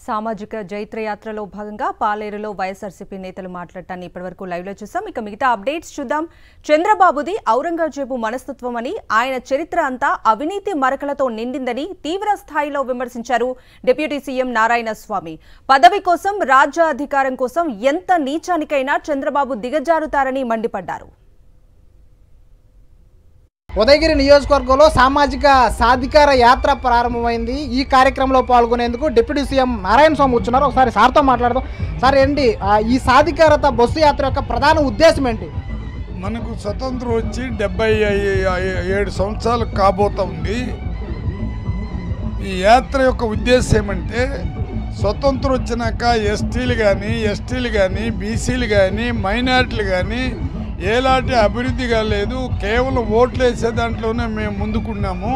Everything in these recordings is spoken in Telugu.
సామాజిక జైత్రయాత్రలో భాగంగా పాలేరులో వైఎస్ఆర్సీపీ నేతలు మాట్లాడటాన్ని ఇప్పటివరకు లైవ్ లో చూసాం ఇక మిగతా అప్డేట్స్ చూద్దాం చంద్రబాబుది ఔరంగజేబు మనస్తత్వం అని ఆయన చరిత్ర అంతా అవినీతి మరకలతో నిండిందని తీవ్ర స్థాయిలో విమర్శించారు డిప్యూటీ సీఎం నారాయణ స్వామి పదవి కోసం రాజ్య అధికారం కోసం ఎంత నీచానికైనా చంద్రబాబు దిగజారుతారని మండిపడ్డారు ఉదయగిరి నియోజకవర్గంలో సామాజిక సాధికార యాత్ర ప్రారంభమైంది ఈ కార్యక్రమంలో పాల్గొనేందుకు డిప్యూటీ సీఎం నారాయణ స్వామి కూర్చున్నారు ఒకసారి సార్తో మాట్లాడదాం సార్ ఏంటి ఆ, ఈ సాధికారత బస్సు యాత్ర యొక్క ప్రధాన ఉద్దేశం ఏంటి మనకు స్వతంత్రం వచ్చి డెబ్బై ఏడు సంవత్సరాలు కాబోతుంది ఈ యాత్ర యొక్క ఉద్దేశం ఏమంటే స్వతంత్రం వచ్చినాక ఎస్టీలు కానీ ఎస్టీలు కానీ బీసీలు కానీ మైనారిటీలు కానీ ఎలాంటి అభివృద్ధి కాలేదు కేవలం ఓట్లు వేసే దాంట్లోనే మేము ముందుకున్నాము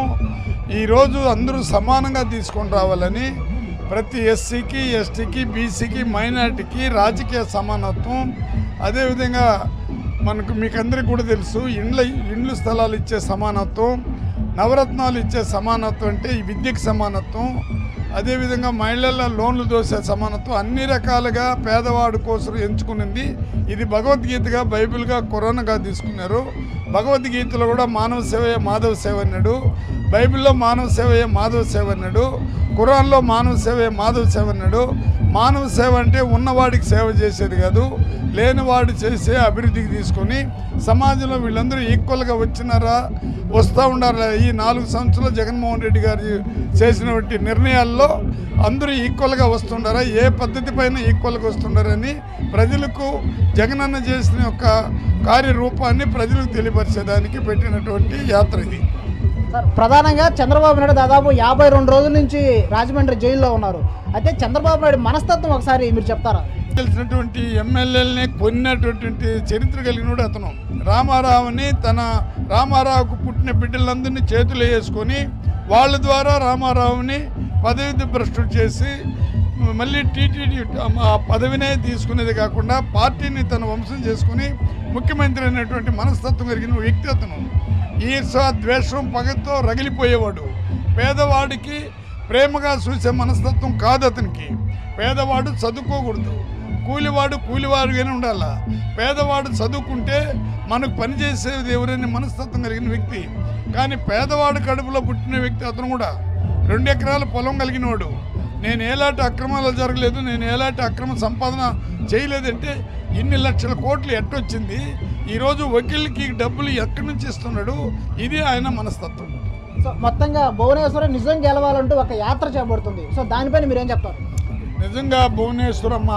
ఈరోజు అందరూ సమానంగా తీసుకొని రావాలని ప్రతి ఎస్సీకి ఎస్టీకి బీసీకి మైనార్టీకి రాజకీయ సమానత్వం అదేవిధంగా మనకు మీకు అందరికీ కూడా తెలుసు ఇండ్ల ఇండ్లు స్థలాలు ఇచ్చే సమానత్వం నవరత్నాలు ఇచ్చే సమానత్వం అంటే ఈ విద్యకు సమానత్వం అదేవిధంగా మహిళల లోన్లు దోసే సమానత్వం అన్ని రకాలుగా పేదవాడు కోసం ఎంచుకునింది ఇది భగవద్గీతగా బైబిల్గా కొరోనాగా తీసుకున్నారు భగవద్గీతలో కూడా మానవ సేవయే మాధవ సేవ అన్నాడు బైబిల్లో మానవ సేవయే మాధవ సేవ అన్నాడు ఖురాన్లో మానవ సేవయే మాధవ సేవ అన్నాడు మానవ సేవ అంటే ఉన్నవాడికి సేవ చేసేది కాదు లేనివాడు చేసే అభివృద్ధికి తీసుకొని సమాజంలో వీళ్ళందరూ ఈక్వల్గా వచ్చినారా వస్తూ ఉండారా ఈ నాలుగు సంవత్సరాలు జగన్మోహన్ రెడ్డి గారు చేసినటువంటి నిర్ణయాల్లో అందరూ ఈక్వల్గా వస్తుండారా ఏ పద్ధతి పైన ఈక్వల్గా వస్తుండారని ప్రజలకు జగనన్న చేసిన యొక్క కార్యరూపాన్ని ప్రజలకు తెలియపరిచేదానికి పెట్టినటువంటి యాత్ర ఇది సార్ ప్రధానంగా చంద్రబాబు నాయుడు దాదాపు యాభై రెండు రోజుల నుంచి రాజమండ్రి జైల్లో ఉన్నారు అయితే చంద్రబాబు నాయుడు మనస్తత్వం ఒకసారి మీరు చెప్తారా తెలిసినటువంటి ఎమ్మెల్యేలని కొన్నటువంటి చరిత్ర కలిగినోడు అతను రామారావుని తన రామారావుకు పుట్టిన బిడ్డలందరినీ చేతులు వేసుకొని వాళ్ళ ద్వారా రామారావుని పదవి భ్రష్టు చేసి మళ్ళీ టీటీడీ ఆ పదవినే తీసుకునేది కాకుండా పార్టీని తన వంశం చేసుకుని ముఖ్యమంత్రి అనేటువంటి మనస్తత్వం కలిగిన వ్యక్తి అతను ఈర్ష ద్వేషం పగతో రగిలిపోయేవాడు పేదవాడికి ప్రేమగా చూసే మనస్తత్వం కాదు అతనికి పేదవాడు చదువుకోకూడదు కూలివాడు కూలివాడుగానే ఉండాల పేదవాడు చదువుకుంటే మనకు పనిచేసేది ఎవరైనా మనస్తత్వం కలిగిన వ్యక్తి కానీ పేదవాడు కడుపులో పుట్టిన వ్యక్తి అతను కూడా రెండు ఎకరాల పొలం కలిగినవాడు నేను ఎలాంటి అక్రమాలు జరగలేదు నేను ఎలాంటి అక్రమ సంపాదన చేయలేదంటే ఇన్ని లక్షల కోట్లు ఎట్టొచ్చింది ఈరోజు వకీల్కి డబ్బులు ఎక్కడి నుంచి ఇస్తున్నాడు ఇది ఆయన మనస్తత్వం సో మొత్తంగా భువనేశ్వరం నిజం గెలవాలంటూ ఒక యాత్ర చేపడుతుంది సో దానిపైన మీరేం చెప్తారు నిజంగా భువనేశ్వరమ్మ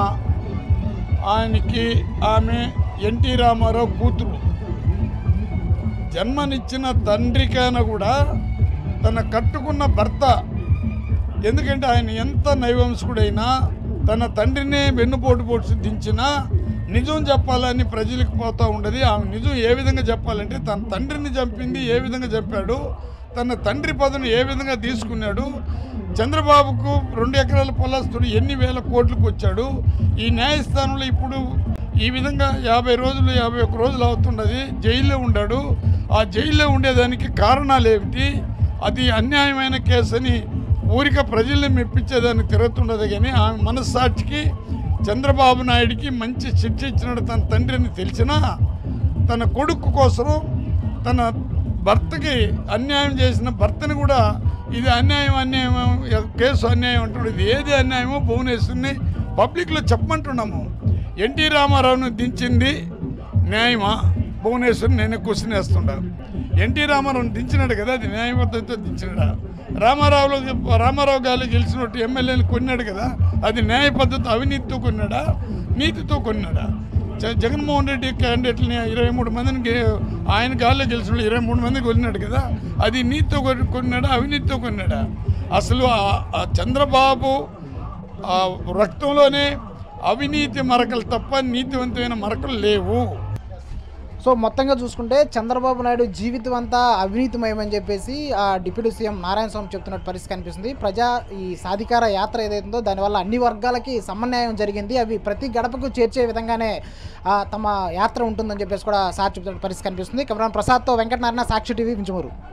ఆయనకి ఆమె ఎన్టీ రామారావు కూతురు జన్మనిచ్చిన తండ్రికైనా కూడా తన కట్టుకున్న భర్త ఎందుకంటే ఆయన ఎంత నైవంశకుడైనా తన తండ్రినే వెన్నుపోటు పొడిచి దించినా నిజం చెప్పాలని ప్రజలకు పోతూ ఉండదు ఆమె నిజం ఏ విధంగా చెప్పాలంటే తన తండ్రిని చంపింది ఏ విధంగా చెప్పాడు తన తండ్రి పదవిని ఏ విధంగా తీసుకున్నాడు చంద్రబాబుకు రెండు ఎకరాల పొలాస్తుడు ఎన్ని వేల కోట్లకు వచ్చాడు ఈ న్యాయస్థానంలో ఇప్పుడు ఈ విధంగా యాభై రోజులు యాభై ఒక్క రోజులు అవుతున్నది జైల్లో ఉన్నాడు ఆ జైల్లో ఉండేదానికి కారణాలు ఏమిటి అది అన్యాయమైన కేసు అని ఊరిక ప్రజల్ని మెప్పించేదానికి తిరుగుతుండదు కానీ ఆమె మనస్సాక్షికి చంద్రబాబు నాయుడికి మంచి శిక్ష ఇచ్చినాడు తన తండ్రిని తెలిసినా తన కొడుకు కోసం తన భర్తకి అన్యాయం చేసిన భర్తని కూడా ఇది అన్యాయం అన్యాయం కేసు అన్యాయం అంటున్నాడు ఇది ఏది అన్యాయమో భువనేశ్వరిని పబ్లిక్లో చెప్పమంటున్నాము ఎన్టీ రామారావును దించింది న్యాయమా భువనేశ్వర్ నేను క్వశ్చన్ వేస్తుంటాను ఎన్టీ రామారావుని దించినాడు కదా అది న్యాయబద్ధంతో దించినాడా రామారావులో రామారావు గారు గెలిచినట్టు ఎమ్మెల్యేలు కొన్నాడు కదా అది న్యాయ పద్ధతి అవినీతితో కొన్నాడా నీతితో కొన్నాడా జ- జగన్మోహన్ రెడ్డి క్యాండిడేట్ని ఇరవై మూడు మందిని గే- ఆయన గాల్లో గెలిచిన ఇరవై మూడు మందికి కొన్నాడు కదా అది నీతితో కొ- కొన్నాడా అవినీతితో కొన్నాడా అసలు ఆ- ఆ చంద్రబాబు ఆ రక్తంలోనే అవినీతి మరకలు తప్ప నీతివంతమైన మరకలు లేవు సో మొత్తంగా చూసుకుంటే చంద్రబాబు నాయుడు జీవితం అంతా అవినీతిమయమని చెప్పేసి ఆ డిప్యూటీ సీఎం నారాయణ స్వామి చెప్తున్నట్టు పరిస్థితి కనిపిస్తుంది ప్రజా ఈ సాధికార యాత్ర ఏదైతుందో దానివల్ల అన్ని వర్గాలకి సమన్యాయం జరిగింది అవి ప్రతి గడపకు చేర్చే విధంగానే ఆ, తమ యాత్ర ఉంటుందని చెప్పేసి కూడా సార్ చెప్తున్న పరిస్థితి కనిపిస్తుంది కెమెరా ప్రసాద్తో వెంకటనారాయణ సాక్షి టీవీ మించమూరు